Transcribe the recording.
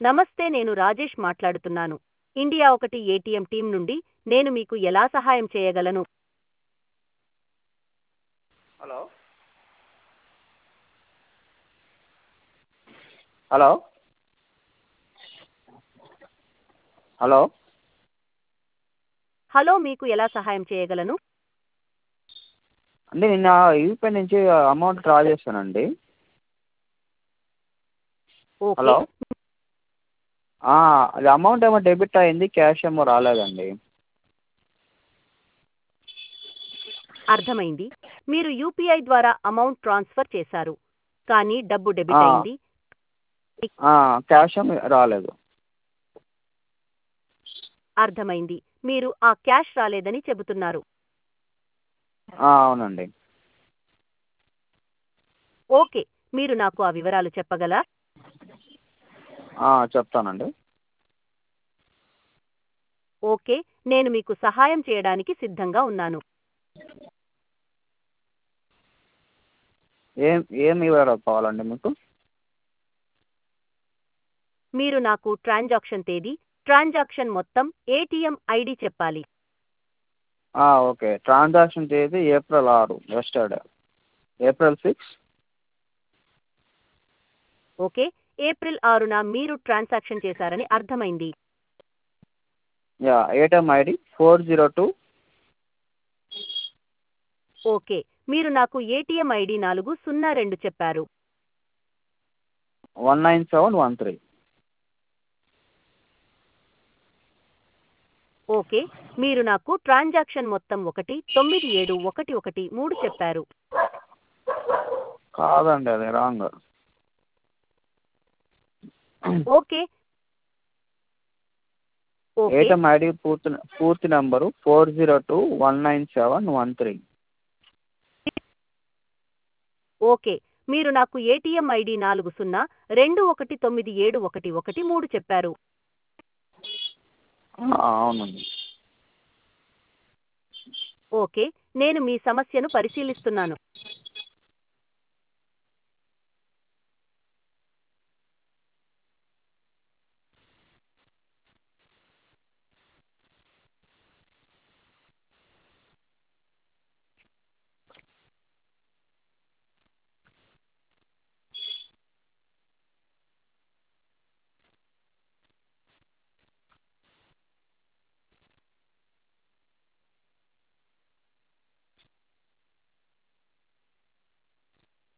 నమస్తే నేను రాజేష్ మాట్లాడుతున్నాను ఇండియా ఒకటి ఏటీఎం టీం నుండి నేను మీకు ఎలా సహాయం చేయగలను హలో హలో హలో హలో మీకు ఎలా సహాయం చేయగలను అంటే నిన్న యూపీఐ నుంచి అమౌంట్ డ్రా చేశానండి ఓకే హలో అది అమౌంట్ ఏమో డెబిట్ అయింది క్యాష్ ఏమో రాలేదండి అర్థమైంది మీరు యూపీఐ ద్వారా అమౌంట్ ట్రాన్స్ఫర్ చేశారు కానీ డబ్బు డెబిట్ ఆ. అయింది క్యాష్ ఏమో రాలేదు అర్థమైంది మీరు ఆ క్యాష్ రాలేదని చెబుతున్నారు ఆ, అవునండి ఓకే మీరు నాకు ఆ వివరాలు చెప్పగలరా ఆ, చెప్తానండి ఓకే నేను మీకు సహాయం చేయడానికి సిద్ధంగా ఉన్నాను ఏం ఏం వివరాలు కావాలండి మీకు మీరు నాకు ట్రాన్సాక్షన్ తేదీ ట్రాన్సాక్షన్ మొత్తం ఏటీఎం ఐడి చెప్పాలి ఆ, ఓకే ట్రాన్సాక్షన్ తేదీ ఏప్రిల్ ఆరు yesterday April six okay April ఆరున మీరు ట్రాన్సాక్షన్ చేశారని అర్థమైంది yeah ATM ID four zero two okay మీరు నాకు ఏటీఎం ఐడి నాలుగు సున్నా రెండు చెప్పారు one nine seven one three okay మీరు నాకు ట్రాన్సాక్షన్ మొత్తం ఒకటి తొమ్మిది ఏడు ఒకటి ఒకటి మూడు చెప్పారు కాదండి అది wrong okay okay ATM ID పూర్తి పూర్తి number four zero two one nine seven one three okay మీరు నాకు ఏటీఎం ఐడి నాలుగు సున్నా రెండు ఒకటి తొమ్మిది ఏడు ఒకటి ఒకటి మూడు చెప్పారు అవునండి ఓకే నేను మీ సమస్యను పరిశీలిస్తున్నాను